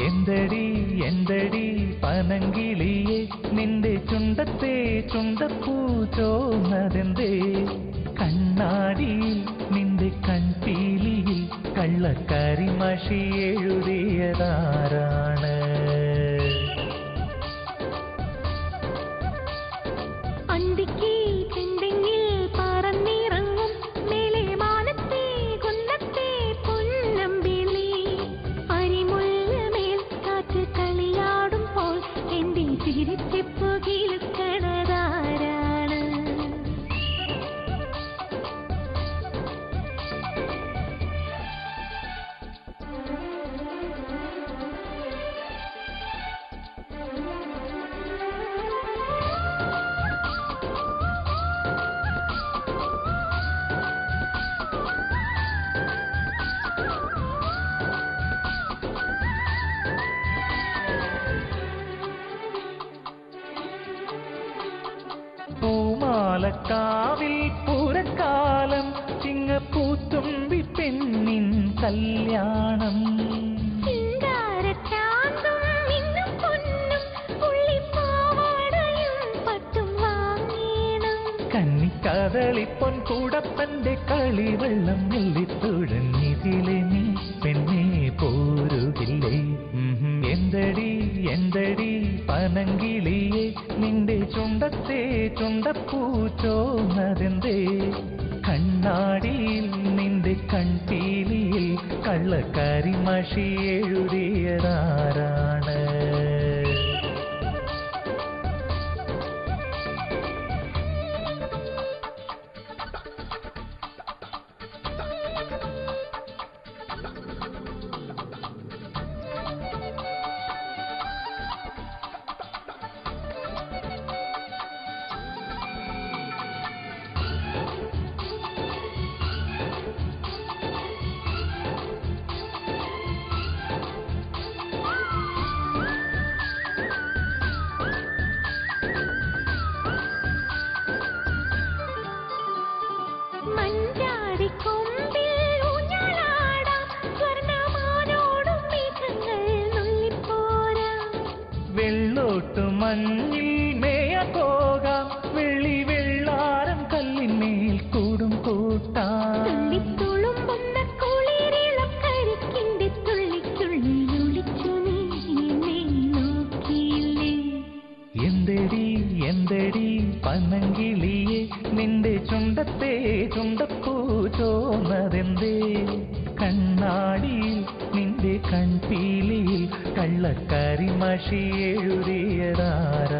എന്തടി എന്തടി പനങ്കിളിയെ നിന്റെ ചുണ്ടത്തെ ചുണ്ടപ്പൂ ചോന്നതെന്തേ കണ്ണാടിയിൽ നിന്റെ കൺപീലിയിൽ കള്ളക്കരിമഷി എഴുതിയതാരാണ് അന്തിക്ക് ചെന്തെങ്ങിൽ പറന്നിറങ്ങും മേലെ മാനത്തെ കുന്നത്തെ പൊന്നമ്പിളി അരിമുല്ലമേൽ കാറ്റ് കളിയാടുമ്പോൾ എന്റെ ചിരിച്ചെപ്പു കിളുക്കണതാരാണ് പൂമാലക്കാവിൽ പൂരക്കാലം ചിങ്ങപ്പൂത്തുമ്പി പെണ്ണിൻ കല്യാണം ചിങ്കാരച്ചാന്തും മിന്നും പൊന്നും പുള്ളിപ്പാവാടയും പട്ടും വാങ്ങീണം കന്നിക്കതളിപ്പൊൻ കൂടപ്പന്റെ കളിവെള്ളം നെല്ലിത്തുഴഞ്ഞിതിലെ നീ പെണ്ണെ പോരുകില്ലേ ഉഹും. എന്തടി എന്തടി പനങ്കിളിയെ നിന്റെ ചുണ്ടത്തെ ചുണ്ടപ്പൂ ചോന്നതെന്തേ കണ്ണാടിയിൽ നിന്റെ കൺപീലിയിൽ കള്ളക്കരിമഷി എഴുതിയതാരാണ് മഞ്ചാടിക്കൊമ്പിൽ ഊഞ്ഞാലാടാം സ്വർണ്ണമാനോടും മേഘങ്ങൾ നുള്ളിപ്പോരാം വെള്ളോട്ടു മഞ്ഞിൽ മേയ പോകാം വെള്ളി വെള്ളാരം കല്ലിന്മേൽ കൂടും കൂട്ടാം തുള്ളിത്തുളുമ്പുന്ന കുളിരിളം കരിക്കിന്റെ തുള്ളിത്തുള്ളി ഒളിച്ചു നീ എന്നെ നോക്കിയില്ലേ എന്തടി എന്തടി പനങ്കിളിയെ നിന്റെ ചുണ്ടത്തെ ചുണ്ടപ്പൂ ചോന്നതെന്തേ കണ്ണാടിയിൽ നിന്റെ കൺപീലിയിൽ കള്ളക്കരിമഷി എഴുതിയതാരാണ്